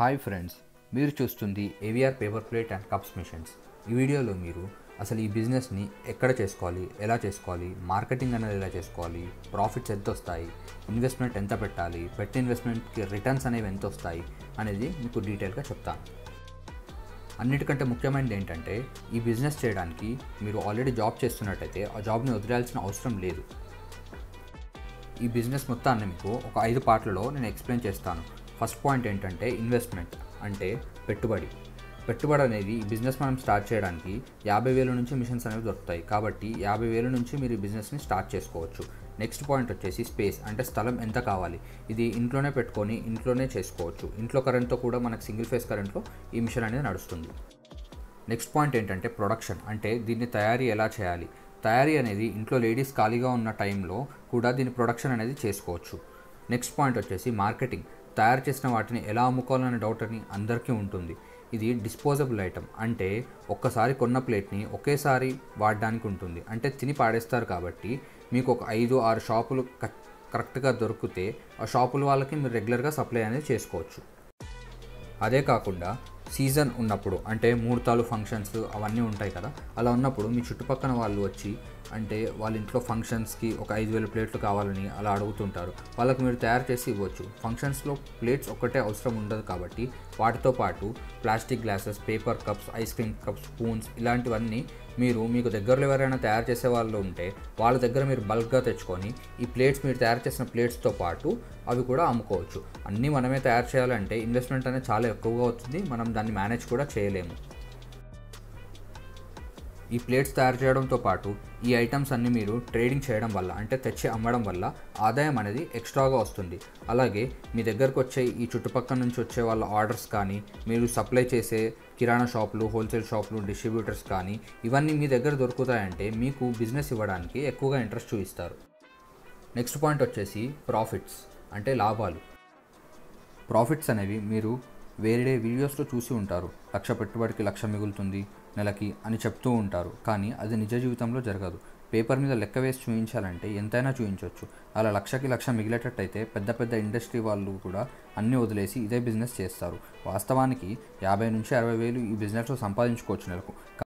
hi friends మీరు చూస్తుంది AVR paper plate and cups machines ఈ వీడియోలో మీరు అసలు ఈ బిజినెస్ని ఎక్కడ చేసుకోవాలి ఎలా చేసుకోవాలి మార్కెటింగ్ అనేది ఎలా చేసుకోవాలి ప్రాఫిట్స్ ఎంత వస్తాయి ఇన్వెస్ట్మెంట్ ఎంత పెట్టాలి పెట్టిన ఇన్వెస్ట్మెంట్కి రిటర్న్స్ అనేవి ఎంత వస్తాయి అనేది మీకు డీటెయిల్గా చెప్తాను అన్నిటికంటే ముఖ్యమైనది ఏంటంటే ఈ బిజినెస్ చేయడానికి మీరు ఆల్రెడీ జాబ్ చేస్తున్నట్టయితే ఆ జాబ్ని వదిలేయాల్సిన అవసరం లేదు ఈ బిజినెస్ మొత్తాన్ని మీకు ఒక ఐదు పార్ట్లలో నేను ఎక్స్ప్లెయిన్ చేస్తాను ఫస్ట్ పాయింట్ ఏంటంటే ఇన్వెస్ట్మెంట్ అంటే పెట్టుబడి పెట్టుబడి అనేది ఈ బిజినెస్ మనం స్టార్ట్ చేయడానికి యాభై వేల నుంచి మిషన్స్ అనేవి దొరుకుతాయి కాబట్టి యాభై వేల నుంచి మీరు ఈ బిజినెస్ని స్టార్ట్ చేసుకోవచ్చు నెక్స్ట్ పాయింట్ వచ్చేసి స్పేస్ అంటే స్థలం ఎంత కావాలి ఇది ఇంట్లోనే పెట్టుకొని ఇంట్లోనే చేసుకోవచ్చు ఇంట్లో కరెంట్తో కూడా మనకు సింగిల్ ఫేస్ కరెంట్లో ఈ మిషన్ అనేది నడుస్తుంది నెక్స్ట్ పాయింట్ ఏంటంటే ప్రొడక్షన్ అంటే దీన్ని తయారీ ఎలా చేయాలి తయారీ అనేది ఇంట్లో లేడీస్ ఖాళీగా ఉన్న టైంలో కూడా దీని ప్రొడక్షన్ అనేది చేసుకోవచ్చు నెక్స్ట్ పాయింట్ వచ్చేసి మార్కెటింగ్ తయారు చేసిన వాటిని ఎలా అమ్ముకోవాలనే డౌట్ అని అందరికీ ఉంటుంది ఇది డిస్పోజబుల్ ఐటమ్ అంటే ఒక్కసారి కొన్న ప్లేట్ని ఒకేసారి వాడడానికి ఉంటుంది అంటే తిని పాడేస్తారు కాబట్టి మీకు ఒక ఐదు ఆరు షాపులు క- కరెక్ట్గా దొరికితే ఆ షాపుల వాళ్ళకి మీరు రెగ్యులర్గా సప్లై అనేది చేసుకోవచ్చు అదే కాకుండా సీజన్ ఉన్నప్పుడు అంటే ముహూర్తాలు ఫంక్షన్స్ అవన్నీ ఉంటాయి కదా అలా ఉన్నప్పుడు మీ చుట్టుపక్కల వాళ్ళు వచ్చి అంటే వాళ్ళ ఇంట్లో ఫంక్షన్స్కి ఒక ఐదు వేల ప్లేట్లు కావాలని అలా అడుగుతుంటారు వాళ్ళకి మీరు తయారు చేసి ఇవ్వచ్చు ఫంక్షన్స్లో ప్లేట్స్ ఒక్కటే అవసరం ఉండదు కాబట్టి వాటితో పాటు plastic glasses paper cups ice cream cups spoons ఇలాంటివన్నీ మీరు మీకు దగ్గరలో ఎవరైనా తయారు చేసే వాళ్ళు ఉంటే వాళ్ళ దగ్గర మీరు బల్క్గా తెచ్చుకొని ఈ ప్లేట్స్ మీరు తయారు చేసిన ప్లేట్స్తో పాటు అవి కూడా అమ్ముకోవచ్చు అన్నీ మనమే తయారు చేయాలంటే ఇన్వెస్ట్మెంట్ అనేది చాలా ఎక్కువగా అవుతుంది మనం దాన్ని మేనేజ్ కూడా చేయలేము ఈ ప్లేట్స్ తయారు చేయడంతో పాటు ఈ ఐటమ్స్ అన్ని మీరు ట్రేడింగ్ చేయడం వల్ల అంటే తెచ్చి అమ్మడం వల్ల ఆదాయం అనేది ఎక్స్ట్రాగా వస్తుంది అలాగే మీ దగ్గరకు వచ్చే ఈ చుట్టుపక్కల నుంచి వచ్చే వాళ్ళ ఆర్డర్స్ కానీ మీరు సప్లై చేసే కిరాణా షాపులు హోల్సేల్ షాపులు డిస్ట్రిబ్యూటర్స్ కానీ ఇవన్నీ మీ దగ్గర దొరుకుతాయంటే మీకు బిజినెస్ ఇవ్వడానికి ఎక్కువగా ఇంట్రెస్ట్ చూపిస్తారు నెక్స్ట్ పాయింట్ వచ్చేసి ప్రాఫిట్స్ అంటే లాభాలు ప్రాఫిట్స్ అనేవి మీరు వేరే వీడియోస్లో చూసి ఉంటారు లక్ష పెట్టుబడికి లక్ష మిగులుతుంది నెలకి అని చెప్తూ ఉంటారు కానీ అది నిజ జీవితంలో జరగదు పేపర్ మీద లెక్క వేసి చూపించాలంటే ఎంతైనా చూపించవచ్చు అలా లక్షకి లక్ష మిగిలేటట్టయితే పెద్ద పెద్ద ఇండస్ట్రీ వాళ్ళు కూడా అన్నీ వదిలేసి ఇదే బిజినెస్ చేస్తారు వాస్తవానికి యాభై నుంచి అరవై వేలు ఈ బిజినెస్లో సంపాదించుకోవచ్చు నెలకు